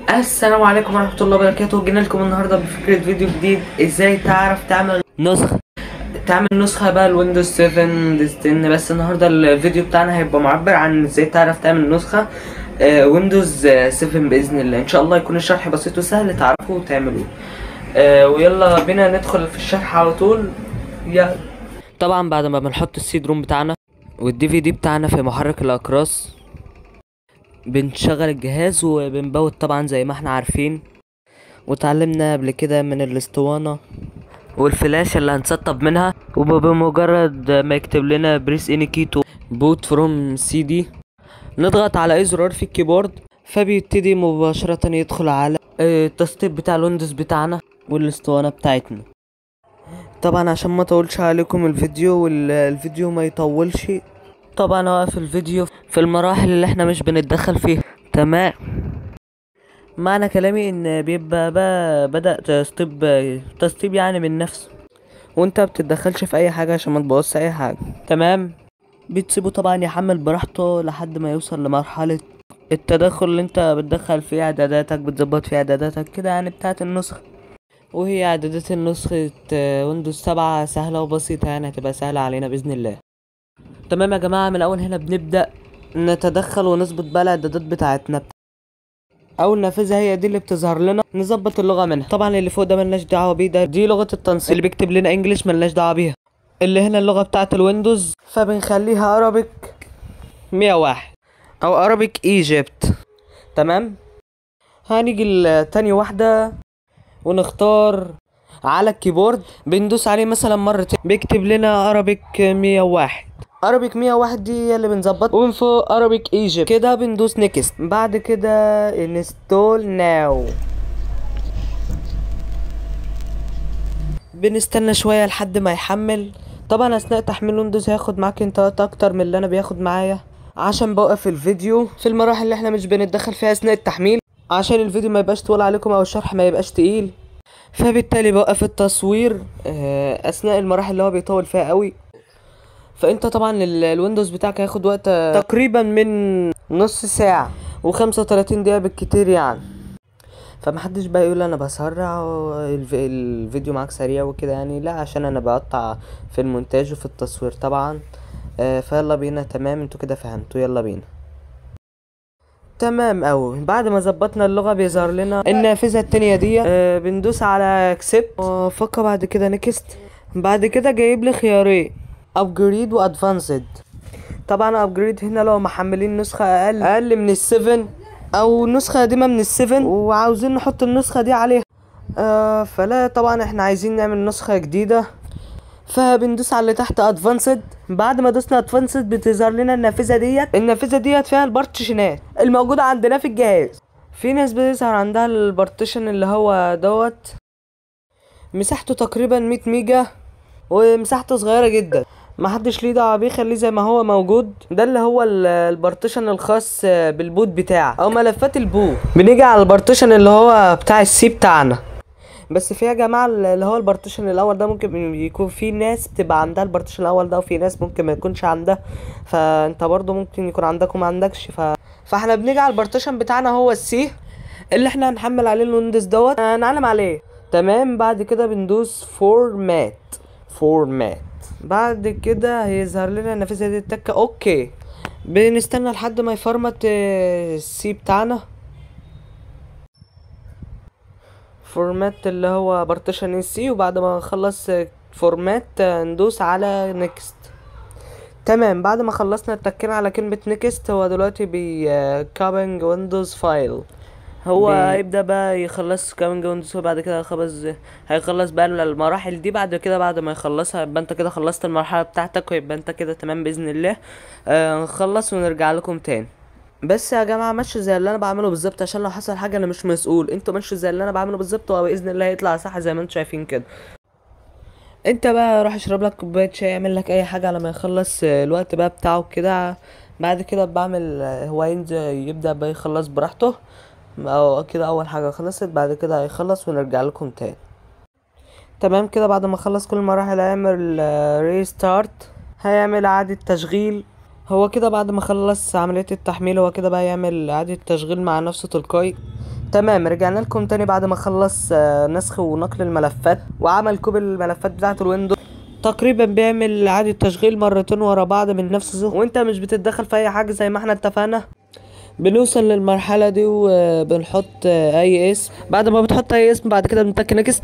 السلام عليكم ورحمة الله وبركاته جينا لكم النهاردة بفكرة فيديو جديد ازاي تعرف تعمل نسخة تعمل نسخة بقى الويندوز 7 10 بس النهاردة الفيديو بتاعنا هيبقى معبر عن ازاي تعرف تعمل نسخة آه، ويندوز آه، 7 بإذن الله ان شاء الله يكون الشرح بسيط وسهل تعرفوا وتعملوه آه، ويلا بينا ندخل في الشرح على طول يلا طبعا بعد ما بنحط السيد روم بتاعنا والدي في دي بتاعنا في محرك الأقراص بنشغل الجهاز وبنبوت طبعا زي ما احنا عارفين وتعلمنا قبل كده من الاسطوانة والفلاش اللي هنسطب منها وبمجرد ما يكتب لنا بريس اني كي تو بوت فروم سي دي نضغط على اي زرار في الكيبورد فبيبتدي مباشرة يدخل على آه، التسطيب بتاع الويندوز بتاعنا والاسطوانة بتاعتنا طبعا عشان ما اطولش عليكم الفيديو والفيديو ما يطولش طبعا اوقف الفيديو في المراحل اللي احنا مش بنتدخل فيها تمام معنى كلامي ان بيبقى بقى بدأ تسطيب تسطيب يعني من نفسه وانت بتتدخلش في اي حاجة عشان ما تبوظش اي حاجة تمام بتسيبه طبعا يحمل براحته لحد ما يوصل لمرحلة التدخل اللي انت بتدخل فيه اعداداتك بتظبط فيه اعداداتك كده يعني بتاعت النسخة وهي اعدادات النسخة ويندوز سبعة سهلة وبسيطة يعني هتبقى سهلة علينا بإذن الله تمام يا جماعة من أول هنا بنبدأ نتدخل ونظبط بقى الإعدادات بتاعتنا أول نافذة هي دي اللي بتظهر لنا نظبط اللغة منها طبعا اللي فوق ده ملناش دعوة بيه ده دي لغة التنسيق اللي بيكتب لنا انجلش ملناش دعوة بيها اللي هنا اللغة بتاعة الويندوز فبنخليها أرابيك 101 أو أرابيك ايجيبت تمام هنيجي لتاني واحدة ونختار على الكيبورد بندوس عليه مثلا مرتين بيكتب لنا ارابيك 101 ارابيك 101 دي هي اللي بنظبط ومن فوق ارابيك ايجيبت كده بندوس نيكست بعد كده انستول ناو بنستنى شويه لحد ما يحمل طبعا اثناء تحميل ويندوز هياخد معاك انت وقت اكتر من اللي انا بياخد معايا عشان بوقف الفيديو في المراحل اللي احنا مش بنتدخل فيها اثناء التحميل عشان الفيديو ما يبقاش طويل عليكم او الشرح ما يبقاش تقيل فبالتالي بوقف التصوير آه، اثناء المراحل اللي هو بيطول فيها قوي فانت طبعا ال- الويندوز بتاعك هياخد وقت آه، تقريبا من نص ساعة وخمسة وتلاتين دقيقة بالكتير يعني فمحدش بقى يقول انا بسرع والف- الفيديو معاك سريع وكده يعني لا عشان انا بقطع في المونتاج وفي التصوير طبعا آه، فيلا بينا تمام انتوا كده فهمتوا يلا بينا تمام اوي بعد ما ظبطنا اللغة بيظهر لنا النافذة التانية دي آه بندوس على اكسبت فقط بعد كده نكست بعد كده جايب لي خيارين ابجريد وادفانسد طبعا ابجريد هنا لو محملين نسخة اقل اقل من السفن او نسخة قديمة من السفن وعاوزين نحط النسخة دي عليها آه فلا طبعا احنا عايزين نعمل نسخة جديدة فبندوس على اللي تحت ادفانسد بعد ما دوسنا ادفانسد بتظهر لنا النافذه ديت النافذه ديت فيها البارتيشنات الموجوده عندنا في الجهاز في ناس بيظهر عندها البارتيشن اللي هو دوت مساحته تقريبا 100 ميجا ومساحته صغيره جدا محدش ليه دعوه بيه خليه زي ما هو موجود ده اللي هو ال- البارتيشن الخاص بالبوت بتاعه او ملفات البوت بنيجي على البارتيشن اللي هو بتاع السي بتاعنا بس في يا جماعه اللي هو البارتيشن الاول ده ممكن يكون في ناس بتبقى عندها البارتيشن الاول ده وفي ناس ممكن ما يكونش عندها فانت برضو ممكن يكون عندك وما عندكش ف... فاحنا بنيجي على البارتيشن بتاعنا هو السي اللي احنا هنحمل عليه الويندوز دوت هنعلم عليه تمام بعد كده بندوس فورمات فورمات بعد كده هيظهر لنا النافذه دي التكه اوكي بنستنى لحد ما يفرمت آه، السي بتاعنا فورمات اللي هو بارتيشن سي وبعد ما نخلص فورمات ندوس على نيكست تمام بعد ما خلصنا التكين على كلمة نيكست هو دلوقتي بي كابنج ويندوز فايل هو بي- هيبدأ بقى يخلص كامينج ويندوز وبعد كده هيخلص هيخلص بقى المراحل دي بعد كده بعد ما يخلصها يبقى انت كده خلصت المرحلة بتاعتك ويبقى انت كده تمام بإذن الله آه نخلص ونرجع لكم تاني بس يا جماعه مشوا زي اللي انا بعمله بالظبط عشان لو حصل حاجه انا مش مسؤول انتوا مشوا زي اللي انا بعمله بالظبط وباذن الله هيطلع صح زي ما انتوا شايفين كده انت بقى روح اشرب لك كوبايه شاي اعمل لك اي حاجه على ما يخلص آه، الوقت بقى بتاعه كده بعد كده بعمل آه، هو ينزل يبدا بقى يخلص براحته او كده اول حاجه خلصت بعد كده هيخلص ونرجع لكم تاني تمام كده بعد ما خلص كل المراحل هيعمل ريستارت هيعمل اعاده تشغيل هو كده بعد ما خلص عملية التحميل هو كده بقى يعمل إعادة تشغيل مع نفسه تلقائي تمام رجعنا لكم تاني بعد ما خلص آه، نسخ ونقل الملفات وعمل كوبي الملفات بتاعة الويندوز تقريبا بيعمل اعادة تشغيل مرتين ورا بعض من نفس الزهر وانت مش بتتدخل في اي حاجة زي ما احنا اتفقنا بنوصل للمرحلة دي وبنحط آه، اي اسم بعد ما بتحط اي اسم بعد كده بنتك نكست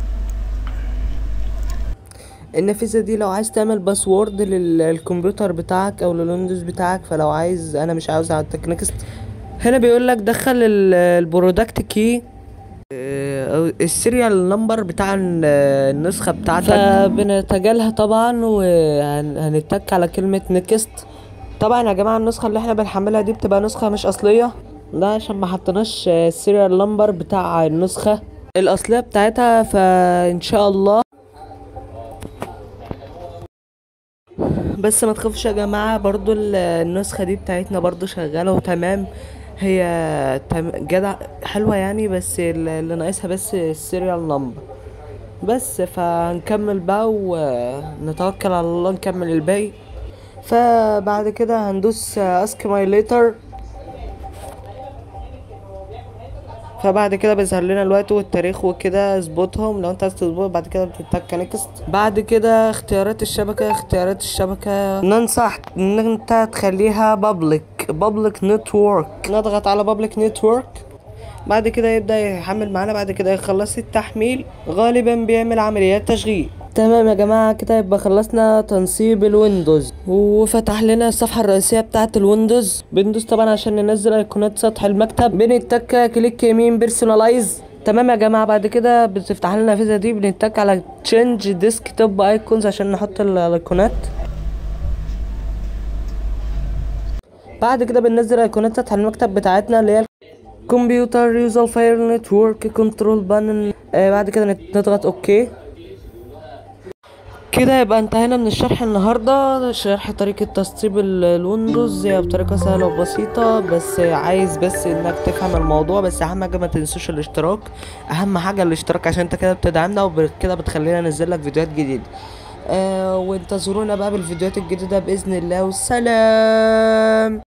النافذة دي لو عايز تعمل باسورد للكمبيوتر بتاعك او للويندوز بتاعك فلو عايز انا مش عاوز اعتك نكست هنا بيقول لك دخل ال- البرودكت كي أو السيريال نمبر بتاع ال- النسخة بتاعتك فبنتجاهلها طبعا وهنتك على كلمة نكست طبعا يا جماعة النسخة اللي احنا بنحملها دي بتبقى نسخة مش أصلية ده عشان ما حطيناش السيريال نمبر بتاع النسخة الأصلية بتاعتها فإن شاء الله بس ما تخافوش يا جماعة برضو ال- النسخة دي بتاعتنا برضو شغالة وتمام هي تم- جدع حلوة يعني بس ال- اللي ناقصها بس السيريال نمبر بس فهنكمل بقى ونتوكل على الله نكمل الباقي فبعد كده هندوس اسك ماي ليتر فبعد كده بيظهر لنا الوقت والتاريخ وكده اظبطهم لو انت عايز تظبط بعد كده بتتك نكست بعد كده اختيارات الشبكة اختيارات الشبكة ننصح ان انت تخليها بابليك بابليك نتورك نضغط على بابليك نتورك بعد كده يبدأ يحمل معانا بعد كده يخلص التحميل غالبا بيعمل عمليات تشغيل تمام يا جماعة كده يبقى خلصنا تنصيب الويندوز وفتح لنا الصفحة الرئيسية بتاعة الويندوز بندوس طبعا عشان ننزل ايقونات سطح المكتب بنتك كليك يمين بيرسونالايز تمام يا جماعة بعد كده بتفتح لنا النافذة دي بنتك على تشينج ديسك توب ايكونز عشان نحط ال- الايقونات بعد كده بننزل ايقونات سطح المكتب بتاعتنا اللي هي كمبيوتر يوزر فاير نتورك كنترول بانل بعد كده نت- نضغط اوكي كده يبقى انتهينا من الشرح النهاردة شرح طريقة تسطيب ال- الويندوز هي بطريقة سهلة وبسيطة بس عايز بس انك تفهم الموضوع بس اهم حاجة ما تنسوش الاشتراك اهم حاجة الاشتراك عشان انت كده بتدعمنا وكده بتخلينا ننزل لك فيديوهات جديدة آه وانتظرونا بقى بالفيديوهات الجديدة بإذن الله والسلام